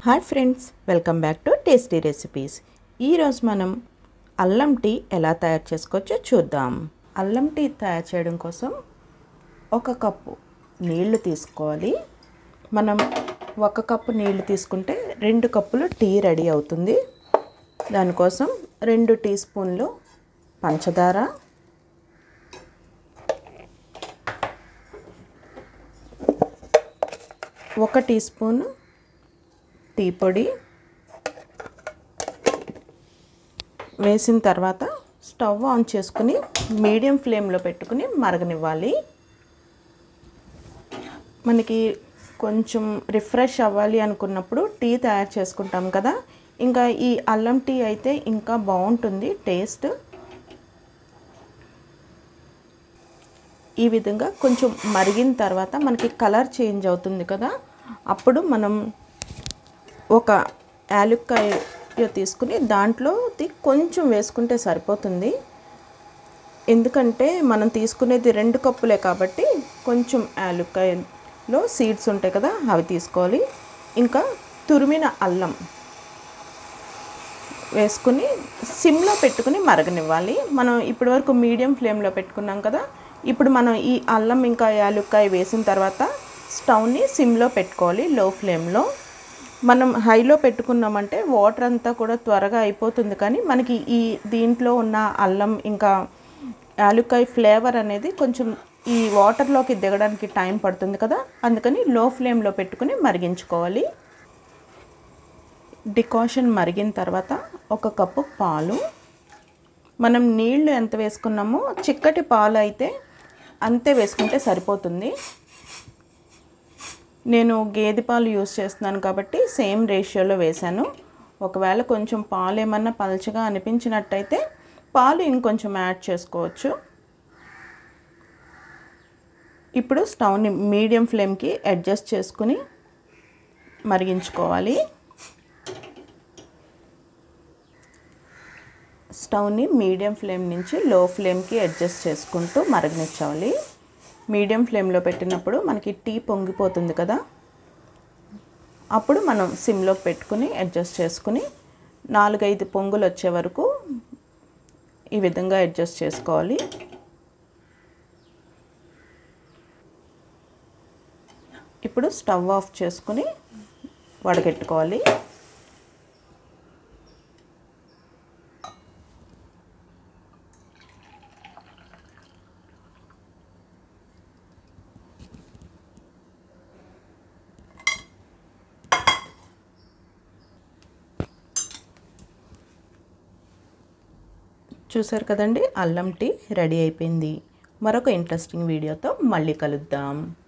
hi friends welcome back to tasty recipes ఈరోజు మనం అల్లం టీ ఎలా తయారు చేసుకోవచ్చో చూద్దాం అల్లం టీ తయారు చేయడం కోసం ఒక కప్పు నీళ్లు తీసుకోవాలి మనం ఒక కప్పు నీళ్లు తీసుకుంటే రెండు కప్పులు టీ రెడీ అవుతుంది దానికోసం రెండు టీ స్పూన్లు పంచదార ఒక టీ స్పూన్ టీ పొడి వేసిన తర్వాత స్టవ్ ఆన్ చేసుకుని మీడియం ఫ్లేమ్లో పెట్టుకుని మరగనివ్వాలి మనకి కొంచెం రిఫ్రెష్ అవ్వాలి అనుకున్నప్పుడు టీ తయారు చేసుకుంటాం కదా ఇంకా ఈ అల్లం టీ అయితే ఇంకా బాగుంటుంది టేస్ట్ ఈ విధంగా కొంచెం మరిగిన తర్వాత మనకి కలర్ చేంజ్ అవుతుంది కదా అప్పుడు మనం ఒక యాలుక్కాయ తీసుకుని దాంట్లోది కొంచెం వేసుకుంటే సరిపోతుంది ఎందుకంటే మనం తీసుకునేది రెండు కప్పులే కాబట్టి కొంచెం యాలుక్కాయలో సీడ్స్ ఉంటాయి కదా అవి తీసుకోవాలి ఇంకా తురిమిన అల్లం వేసుకుని సిమ్లో పెట్టుకుని మరగనివ్వాలి మనం ఇప్పటివరకు మీడియం ఫ్లేమ్లో పెట్టుకున్నాం కదా ఇప్పుడు మనం ఈ అల్లం ఇంకా యాలుక్కాయ వేసిన తర్వాత స్టవ్ని సిమ్లో పెట్టుకోవాలి లో ఫ్లేమ్లో మనం హైలో పెట్టుకున్నామంటే వాటర్ అంతా కూడా త్వరగా అయిపోతుంది కానీ మనకి ఈ దీంట్లో ఉన్న అల్లం ఇంకా యాలుక్కాయ ఫ్లేవర్ అనేది కొంచెం ఈ వాటర్లోకి దిగడానికి టైం పడుతుంది కదా అందుకని లో ఫ్లేమ్లో పెట్టుకుని మరిగించుకోవాలి డికాషన్ మరిగిన తర్వాత ఒక కప్పు పాలు మనం నీళ్లు ఎంత వేసుకున్నామో చిక్కటి పాలు అయితే అంతే వేసుకుంటే సరిపోతుంది నేను గేదె పాలు యూస్ చేస్తున్నాను కాబట్టి సేమ్ రేషియోలో వేశాను ఒకవేళ కొంచెం పాలు ఏమన్నా పలచగా అనిపించినట్టయితే పాలు ఇంకొంచెం యాడ్ చేసుకోవచ్చు ఇప్పుడు స్టవ్ని మీడియం ఫ్లేమ్కి అడ్జస్ట్ చేసుకుని మరిగించుకోవాలి స్టవ్ని మీడియం ఫ్లేమ్ నుంచి లో ఫ్లేమ్కి అడ్జస్ట్ చేసుకుంటూ మరగనిచ్చాలి మీడియం ఫ్లేమ్లో పెట్టినప్పుడు మనకి టీ పొంగిపోతుంది కదా అప్పుడు మనం సిమ్లో పెట్టుకుని అడ్జస్ట్ చేసుకుని నాలుగైదు పొంగులు వచ్చే వరకు ఈ విధంగా అడ్జస్ట్ చేసుకోవాలి ఇప్పుడు స్టవ్ ఆఫ్ చేసుకుని వడగెట్టుకోవాలి చూసారు కదండి అల్లం టీ రెడీ అయిపోయింది మరొక ఇంట్రెస్టింగ్ వీడియోతో మళ్ళీ కలుద్దాం